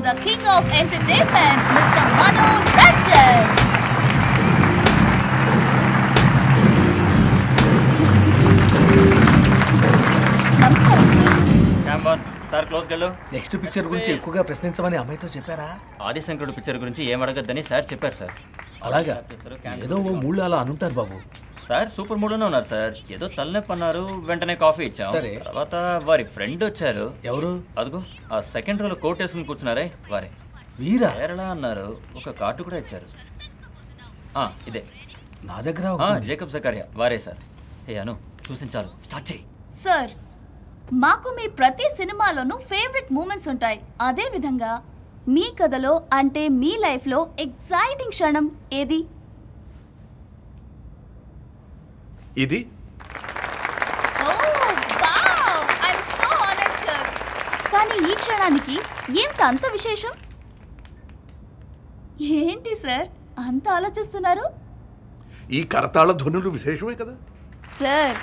the king of entertainment, Mr. Manu Ranjan. నమస్కారం sir క్యాంబాత్ sir క్లోజ్కి వెళ్ళు నెక్స్ట్ పిక్చర్ గురించి ఎక్కువగా ప్రశ్నించమని అమ్మాయితో చెప్పారా ఆదిశంకరుడు పిక్చర్ గురించి ఏం అడగద్దని సార్ చెప్పారు సార్ అలాగా ఏదో ఓ మూడు అలా అనుంటారు బాబు సార్ సూపర్ మూడ్లోనే ఉన్నారు సార్ ఏదో తలనొప్పి అన్నారు వెంటనే కాఫీ ఇచ్చాం సరే. తర్వాత వారి ఫ్రెండ్ వచ్చారు ఎవరు అదిగో ఆ సెకండ్ రోలో కోట్ వేసుకుని కూర్చున్నారే వారే వీరా కేరళ అన్నారు ఒక కార్డు కూడా ఇచ్చారు ఆ, ఇదే నా దగ్గర ఆ, ఒకటి ఉంది. జేకబ్ జకారియా వారే సార్ ఏ అను చూసించాలు స్టార్ట్ చేయి సార్ మాకు మీ ప్రతి సినిమాలోనూ ఫేవరెట్ మూమెంట్స్ ఉంటాయి అదే విధంగా మీ కథలో అంటే మీ లైఫ్లో ఎగ్జైటింగ్ క్షణం ఏది ఇది కానీ ఈ క్షణానికి ఏమిటి అంత విశేషం ఏంటి సార్ అంత ఆలోచిస్తున్నారు ఈ కరతాళ ధ్వనులు విశేషమే కదా సార్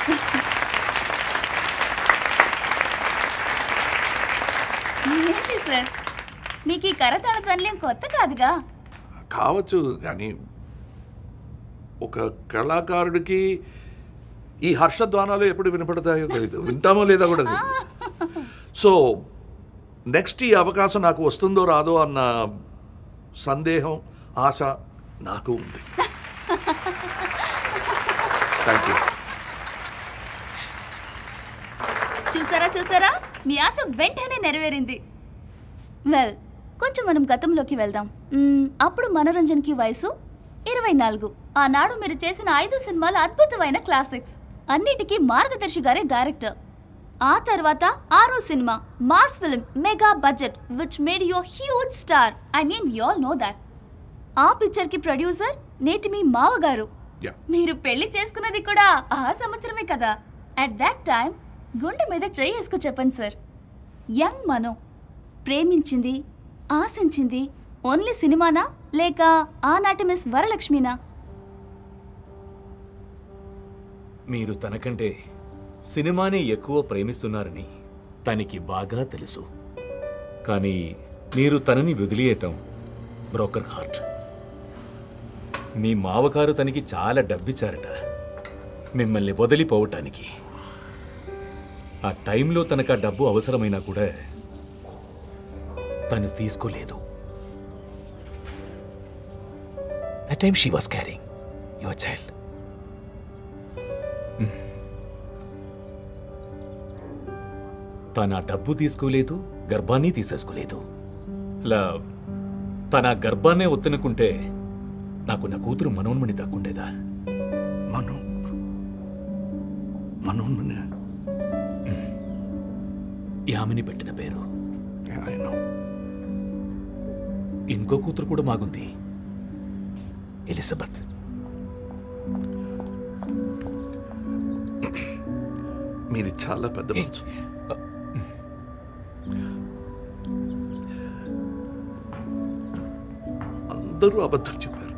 ఏంటి సార్ మీకు ఈ కరతాళ ధ్వనులేం కొత్త కాదుగా కావచ్చు కానీ ఒక కళాకారుడికి ఈ హర్షధ్వానాలు ఎప్పుడు వినపడతాయో తెలియదు వింటామో లేదా కూడా తెలియదు సో నెక్స్ట్ ఈ అవకాశం నాకు వస్తుందో రాదో అన్న సందేహం ఆశ నాకు ఉంది థ్యాంక్ యూ చూసారా చూసారా మీ ఆశ వెంటనే నెరవేరింది వెల్ కొంచెం మనం గతంలోకి వెళ్దాం మ్మ్, అప్పుడు మనోరంజన్కి వయసు ఇరవై నాలుగు ఆనాడు మీరు చేసిన ఐదు సినిమాలు అద్భుతమైన క్లాసిక్స్ అన్నిటికీ మార్గదర్శి గారే డైరెక్టర్ ఆ తర్వాత ఆరో cinema mass film mega budget which made you huge star I mean you all know that ఆ పిక్చర్ కి ప్రొడ్యూసర్ నేటి మీ మావగారు యా మీరు పెళ్లి చేసుకున్నది కూడా ఆ సంవత్సరమే కదా అట్ దాట్ టైం గుండె మీద చెయ్యి వేసుకు చెప్పండి సార్ యంగ్ మనో ప్రేమించింది ఆశించింది ఓన్లీ సినిమానా లేక ఆనాటి మిస్ వరలక్ష్మినా మీరు తనకంటే సినిమాని ఎక్కువ ప్రేమిస్తున్నారని తనకి బాగా తెలుసు కానీ మీరు తనని వదిలియటం బ్రోకర్ హార్ట్ మీ మావగారు తనకి చాలా డబ్బిచ్చారట మిమ్మల్ని వదిలిపోవటానికి ఆ టైంలో తనకు ఆ డబ్బు అవసరమైనా కూడా తను తీసుకోలేదు ఆ time she was carrying your child తన డబ్బు తీసుకోలేదు గర్భాన్ని తీసేసుకోలేదు ఇలా తన గర్భాన్నే ఒత్తునుకుంటే నాకు నా కూతురు మనోన్మణి దక్కుండేదా మను మనోన్మని యామిని పెట్టిన పేరు ఆయన ఇంకో కూతురు కూడా మాగుంది ఎలిజబెత్ మీది చాలా పెద్ద మనసు అందరూ అబద్ధం చెప్పారు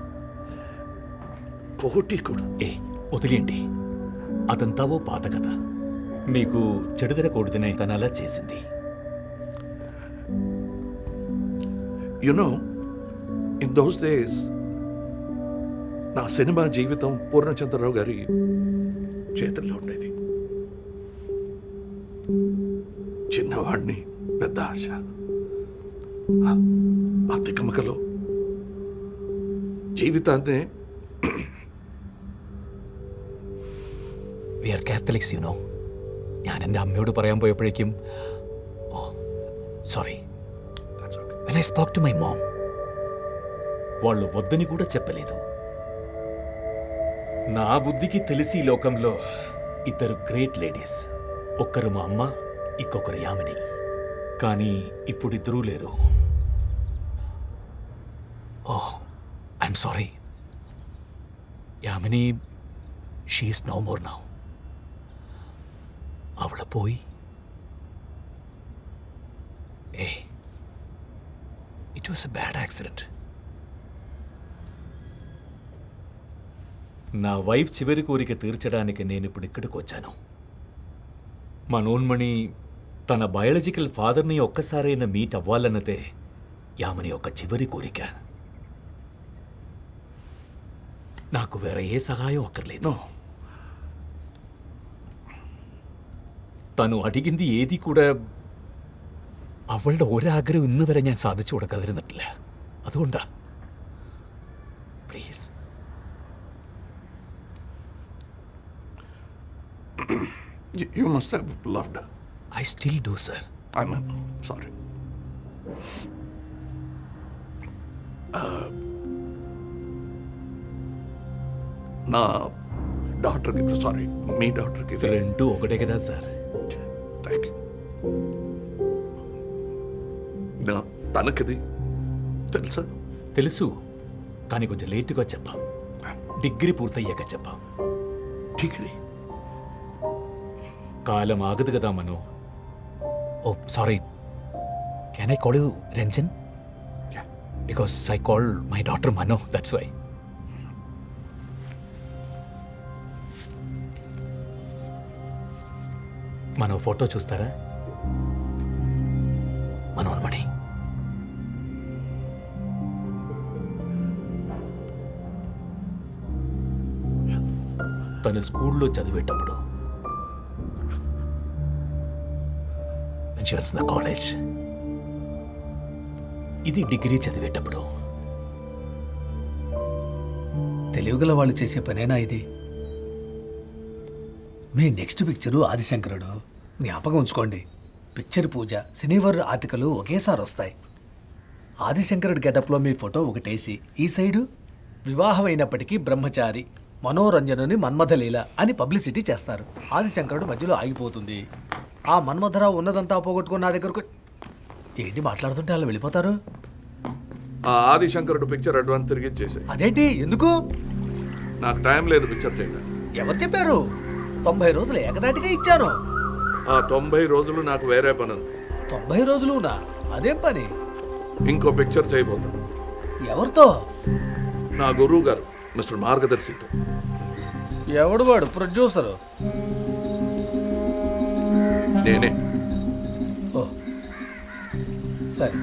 కోటి కూడా ఏ వదిలేండి అదంతా ఓ పాత కథ మీకు చెడుదరకూడదనే తను అలా చేసింది యునో ఇన్ దోస్ డేస్ నా సినిమా జీవితం పూర్ణచంద్రరావు గారి చేతుల్లో ఉండేది చిన్నవాడిని పెద్ద ఆశ ఆ- ఆ తికమకలో జీవితాన్నే we are Catholics you know ഞാൻ എൻ്റെ അമ്മയോട് പറയാൻ പോയപ്പോഴേക്കും oh sorry when I spoke to my mom వాళ్ళు వద్దని కూడా చెప్పలేదు నా బుద్ధికి తెలిసి ఈ లోకంలో ఇద్దరు గ్రేట్ లేడీస్ ఒక్కరు మా అమ్మ ఇంకొకరు యామిని కానీ ఇప్పుడు ఇద్దరూ లేరు oh I'm sorry Yamini she's no more now അവളെ പോയി uh it was a bad accident నా వైఫ్ చివరి కోరిక తీర్చడానికి నేను ఇప్పుడు ఇక్కడికి వచ్చాను మనోన్మణి తన బయాలజికల్ ఫాదర్ని ఒక్కసారైనా మీట్ అవ్వాలన్నదే యామని ఒక చివరి కోరిక నాకు వేరే ఏ సహాయం అక్కర్లేదు നോ തനു അടികിന്തി ഏതി കൂടെ അവളുടെ ഒരാഗ്രഹം ഇന്ന് വരെ ഞാൻ സാധിച്ചു കൊടുക്കാതിരുന്നിട്ടില്ല അതുകൊണ്ടാ please You must have loved her. I still do sir I'm sorry. నా డాక్టర్కి సారీ మీ డాక్టర్కి ఇది రెండు ఒకటే కదా సార్ థ్యాంక్ యూ నా తనకిది తెలుసా తెలుసు కానీ కొంచెం లేటుగా చెప్పాం డిగ్రీ పూర్తయ్యాక చెప్పాం డిగ్రీ కాలం ఆగదు కదా Manu oh sorry can I call you Ranjan because I call my daughter Manu that's why మనం ఫోటో చూస్తారా మనోన్మణి తను స్కూల్లో చదివేటప్పుడు when she was in the college. ఇది డిగ్రీ చదివేటప్పుడు తెలివిగల వాళ్ళు చేసే పనేనా ఇది మీ నెక్స్ట్ పిక్చరు ఆదిశంకరుడు జ్ఞాపకం ఉంచుకోండి పిక్చర్ పూజ శనివారం ఆర్టికల్ ఒకేసారి వస్తాయి ఆదిశంకరుడు గెటప్లో మీ ఫోటో ఒకటేసి ఈ సైడు వివాహమైనప్పటికీ బ్రహ్మచారి మనోరంజనుని మన్మథలీల అని పబ్లిసిటీ చేస్తారు ఆదిశంకరుడు మధ్యలో ఆగిపోతుంది ఆ మన్మథరావు ఉన్నదంతా పోగొట్టుకుని నా దగ్గరకు ఏంటి మాట్లాడుతుంటే అలా వెళ్ళిపోతారు ఆ ఆదిశంకరుడు పిక్చర్ అడ్వాన్స్ తిరిగి ఇచ్చేసాయి అదేంటి ఎందుకు నాకు టైం లేదు పిక్చర్ చేయడానికి ఎవరు చెప్పారు తొంభై రోజులు ఏకదాటిగా ఇచ్చాను ఆ తొంభై రోజులు నాకు వేరే పని ఉంది తొంభై రోజులునా అదేం పని ఇంకో పిక్చర్ చేయబోతాను ఎవరితో నా గురువు గారు మిస్టర్ మార్గదర్శితో ఎవడు వాడు ప్రొడ్యూసరు నేనే ఓ సరే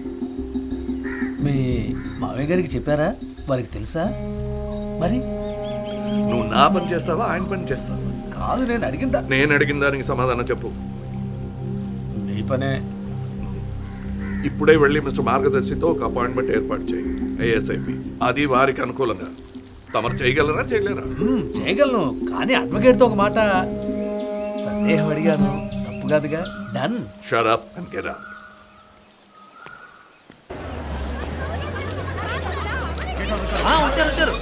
మీ మామయ్య గారికి చెప్పారా వారికి తెలుసా మరి నువ్వు నా పని చేస్తావా ఆయన పని చేస్తావా కాదు నేను అడిగిందా నేను అడిగిన దానికి సమాధానం చెప్పు మీ పనే ఇప్పుడే వెళ్ళి మిస్టర్ మార్గదర్శితో ఒక అపాయింట్మెంట్ ఏర్పాటు చేయి ఏఎస్ఐపి అది వారికి అనుకూలంగా తమరు చేయగలరా చేయలేరా మ్మ్, చేయగలను కానీ అడ్వకేట్తో ఒక మాట సందేహం అడిగాను తప్పు కాదుగా done shut up and get out వచ్చారు వచ్చారు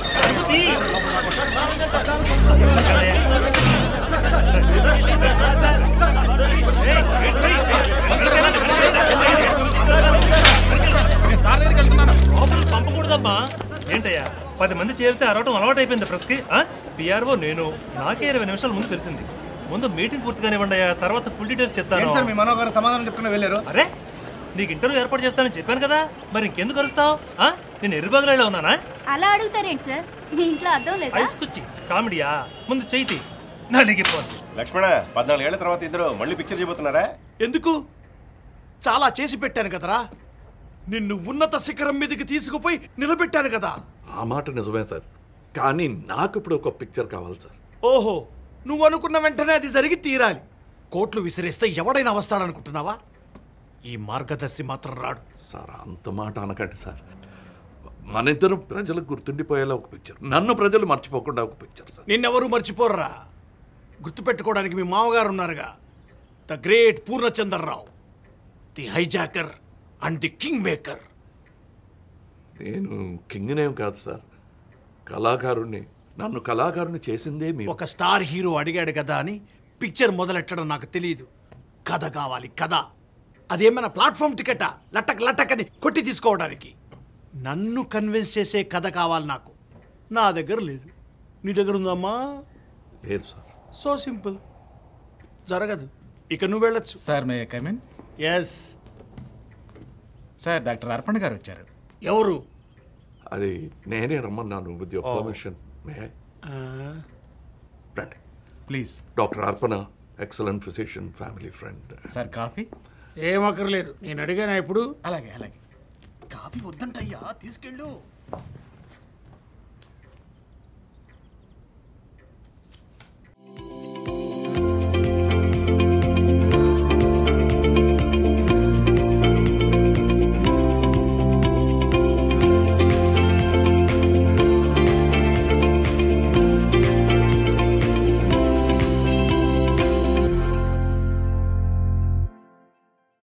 లోపలికి పంపకూడదమ్మా ఏంటయ్యా పది మంది చేరితే అరవటం అలవాటు అయిపోయింది ప్రెస్కి పిఆర్ఓ నేను నాకే ఇరవై నిమిషాల ముందు తెలిసింది ముందు మీటింగ్ పూర్తిగానివ్వండి అయ్యా తర్వాత ఫుల్ డీటెయిల్స్ చెప్తాను సార్ మీ మనోగారు సమాధానం చెప్తున్నా వెళ్ళారు అరే నీకు ఇంటర్వ్యూ ఏర్పాటు చేస్తానని చెప్పాను కదా మరి ఇంకెందుకు అరుస్తావు నేను ఎరుబాగులో ఉన్నానా అలా అడుగుతారేంటి సార్ మీ ఇంట్లో అర్థం లేదా ఐస్ కుచ్చి కామెడీయా ముందు చేతి నలిగిపోద్ది లక్ష్మణ పద్నాలుగేళ్ల తర్వాత ఇద్దరు మళ్ళీ పిక్చర్ చేయబోతున్నారా ఎందుకు చాలా చేసి పెట్టాను కదరా నిన్ను ఉన్నత శిఖరం మీదకి తీసుకుపోయి నిలబెట్టాను కదా ఆ మాట నిజమే సార్ కానీ నాకు ఇప్పుడు ఒక పిక్చర్ కావాలి సార్ ఓహో నువ్వు అనుకున్న వెంటనే అది జరిగి తీరాలి కోట్లు విసిరేస్తే ఎవడైనా వస్తాడనుకుంటున్నావా ఈ మార్గదర్శి మాత్రం రాడు సార్ అంత మాట అనకండి సార్ మన ఇద్దరం ప్రజలకు గుర్తుండిపోయేలా ఒక పిక్చర్ నన్ను ప్రజలు మర్చిపోకుండా ఒక పిక్చర్ సార్ నిన్నెవరూ మర్చిపోర్రా గుర్తుపెట్టుకోవడానికి మీ మామగారు ఉన్నారుగా the great Purnachandrarao the hijacker and the king maker నేను కింగ్నేం కాదు సార్ కళాకారుణ్ణి నన్ను కళాకారుని చేసిందే మీ ఒక స్టార్ హీరో అడిగాడు కదా అని పిక్చర్ మొదలెట్టడం నాకు తెలియదు కథ కావాలి కథ అదేమైనా ప్లాట్ఫామ్ టికెటా లటక్ లటక్ అని కొట్టి తీసుకోవడానికి నన్ను కన్విన్స్ చేసే కథ కావాలి నాకు నా దగ్గర లేదు నీ దగ్గర ఉందమ్మా లేదు సార్ సో సింపుల్ జరగదు ఇక నువ్వు వెళ్ళొచ్చు sir may come in yes sir doctor Arpana garu వచ్చారు ఎవరు అది నేనే రమ్మన్నాను విత్ యువర్ పర్మిషన్ మే రండి please doctor Arpana excellent physician family friend sir coffee ఏం అక్కర్లేదు నేను అడిగానా ఇప్పుడు అలాగే అలాగే కాఫీ వద్దంటయ్యా తీసుకెళ్ళు